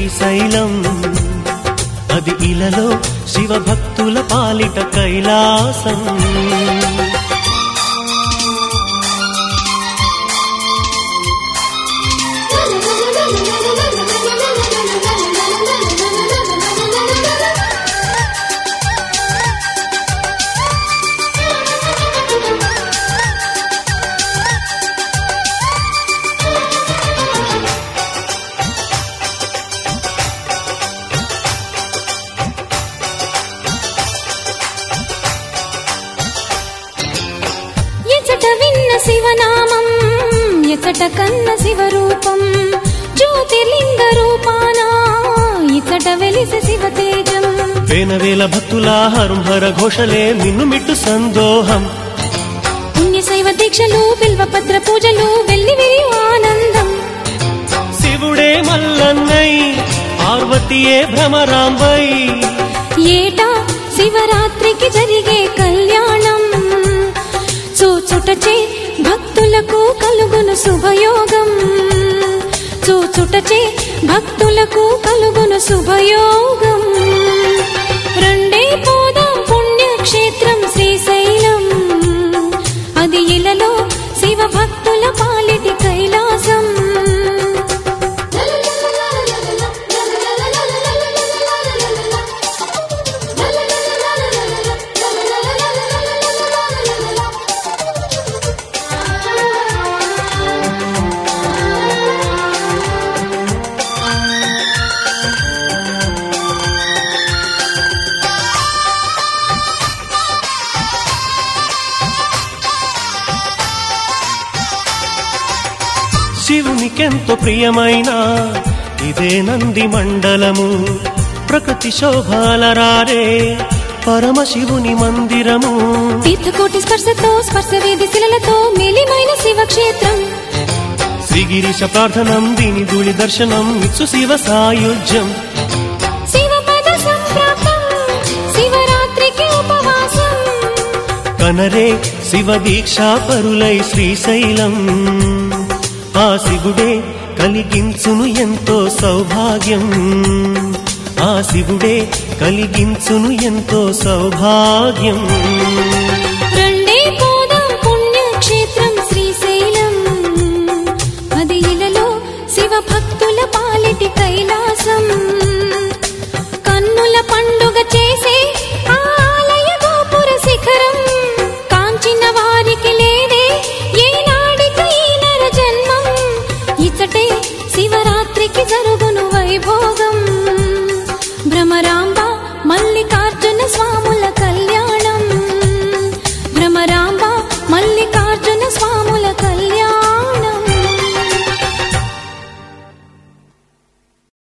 శ్రీశైలం అది ఇలలో శివభక్తుల పాలిట కైలాసం ఎచట విన్న శివనామం ఎచట కన్న శివరూపం జ్యోతిర్లింగ రూపానా ఇచట వెలిసి శివతేజం వేల భక్తుల హరుహర ఘోషలే మిన్నుమిట్టు సందోహం పుణ్యశైవ దీక్షలు బిల్వపత్ర పూజలు వెల్లివిరి ఆనందం శివుడే మల్లన్నై పార్వతీయే భ్రమరాంబై ఏటా శివరాత్రికి జరిగే కళ్యాణం చూచుటచే భక్తులకు కలుగును శుభయోగం చూచుటచే భక్తులకు కలుగును శుభయోగం రెండే పోదాం పుణ్యక్షేత్రం శ్రీశైలం అది ఇలలో శివ భక్తుల పాలిటి కైలాసం శివునికెంతో ప్రియమైన ఇదే నంది మండలము ప్రకృతి శోభాలరారే పరమశివుని మందిరము తీర్థకోటి స్పర్శతో స్పర్శ వేది శిలలతో మేలిమైన శివక్షేత్రం శ్రీగిరీశ ప్రార్థనం దీని ధూళి దర్శనం ఇచ్చు శివ సాయుధ్యం శివపద సంప్రాప్తం శివరాత్రికి ఉపవాసం కనరే శివ దీక్షా పరులై శ్రీశైలం ఆ శివుడే కలిగించును ఎంతో సౌభాగ్యం ఆ శివుడే కలిగించును ఎంతో సౌభాగ్యం రెండే పోదాం పుణ్యక్షేత్రం శ్రీశైలం అది ఇలలో శివ భక్తుల పాలిటి కైలాసం కన్నుల పండుగ చేసే ఆ ఆలయ గోపుర శిఖరం కాంచిన వారికి లేదే ఏనాడికి ఈ నర జన్మం ఇచ్చటే శివరాత్రికి జరుగును వైభోగం భ్రమరాంబ